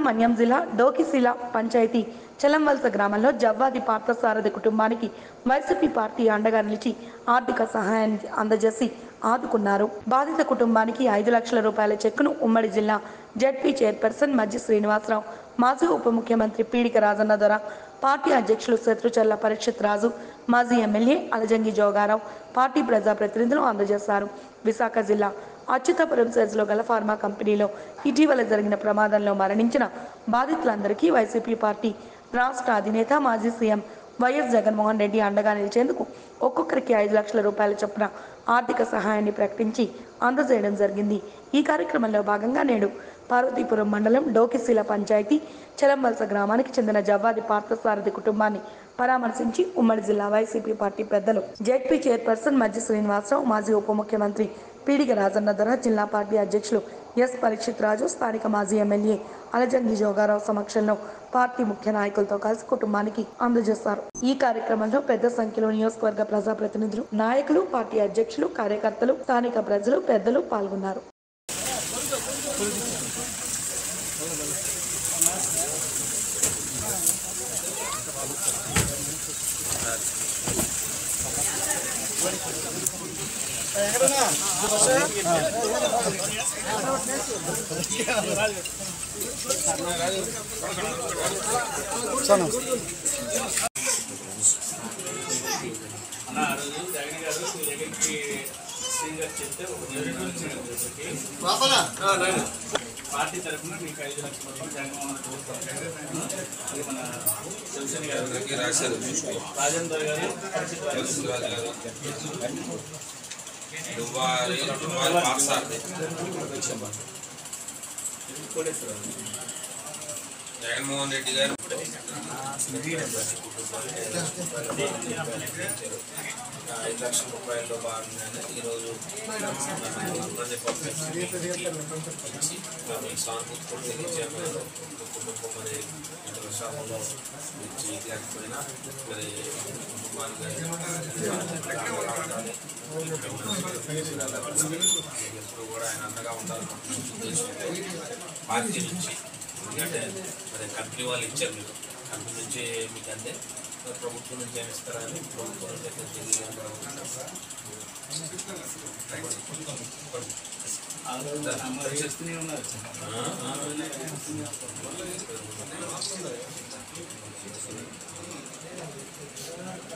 మన్యం జిల్లా డోకిశిల పంచాయతీ చలంవలస గ్రామంలో జవ్వాది పార్థసారథి కుటుంబానికి వైసీపీ పార్టీ అండగా నిలిచి ఆర్థిక సహాయాన్ని అందజేసి ఆదుకున్నారు బాధిత కుటుంబానికి ఐదు లక్షల రూపాయల చెక్కును ఉమ్మడి జిల్లా జడ్పీ చైర్పర్సన్ మజ్జి శ్రీనివాసరావు మాజీ ఉప ముఖ్యమంత్రి పీడిక రాజన్న దొర పార్టీ అధ్యక్షులు శత్రుచల్ల పరీక్షిత్ రాజు మాజీ ఎమ్మెల్యే అలజంగి జోగారావు పార్టీ ప్రజాప్రతినిధులు అందజేశారు విశాఖ జిల్లా అచ్యుతాపురం సెజ్లో గల ఫార్మా కంపెనీలో ఇటీవల జరిగిన ప్రమాదంలో మరణించిన బాధితులందరికీ వైసీపీ పార్టీ రాష్ట్ర అధినేత మాజీ సీఎం వైఎస్ జగన్మోహన్ రెడ్డి అండగా నిలిచేందుకు ఒక్కొక్కరికి ఐదు లక్షల రూపాయల చొప్పున ఆర్థిక సహాయాన్ని ప్రకటించి అందజేయడం జరిగింది ఈ కార్యక్రమంలో భాగంగా నేడు పార్వతీపురం మండలం డోకిశీల పంచాయతీ చలంవలస గ్రామానికి చెందిన జవ్వాది పార్థసారథి కుటుంబాన్ని పరామర్శించి ఉమ్మడి జిల్లా వైసీపీ పార్టీ పెద్దలు జెడ్పీ చైర్పర్సన్ మజ్జి శ్రీనివాసరావు మాజీ ఉప ముఖ్యమంత్రి పీడిక రాజన్న ధర జిల్లా పార్టీ అధ్యక్షులు ఎస్ పరీక్షిత్ రాజు స్థానిక మాజీ ఎమ్మెల్యే అలజంగి జోగారావు సమక్షంలో పార్టీ ముఖ్య నాయకులతో కలిసి కుటుంబానికి అందజేస్తారు ఈ కార్యక్రమంలో పెద్ద సంఖ్యలో నియోజకవర్గ ప్రజాప్రతినిధులు నాయకులు పార్టీ అధ్యక్షులు కార్యకర్తలు స్థానిక ప్రజలు పెద్దలు పాల్గొన్నారు పార్టీ తరఫున మీకు ఐదు లక్షల రూపాయలు జగన్మోహన్ రెడ్డి అది మన శివసేన గారు రాశారు రాజేందర్ గారు పరిస్థితి రాజు. దువ్వారి దువ్వారి పాసారు కోటేశ్వరరావు. జగన్మోహన్ రెడ్డి గారు ఐదు లక్షల రూపాయల్లో భాగంగానే ఈరోజు అందరినీ పంపించి ఇచ్చి మేము సానుభూతి తెలియజేయడం కుటుంబం మరి రెండు వర్షాలలో ఇచ్చి లేకపోయినా మరి కుటుంబానికి ఉండాలి. ఎప్పుడు కూడా ఆయన అండగా ఉండాలని ఉద్దేశంతో పార్టీ నుంచి ఎందుకంటే మరి కంపెనీ వాళ్ళు ఇచ్చారు మీకు కంపెనీ నుంచి మీకు అంతే మరి ప్రభుత్వం నుంచి ఏమి ఇస్తారని ప్రభుత్వం నుంచి అయితే ఆ రోజు అమ్మాయి చేస్తూనే ఉన్నారు తెలియజేయడం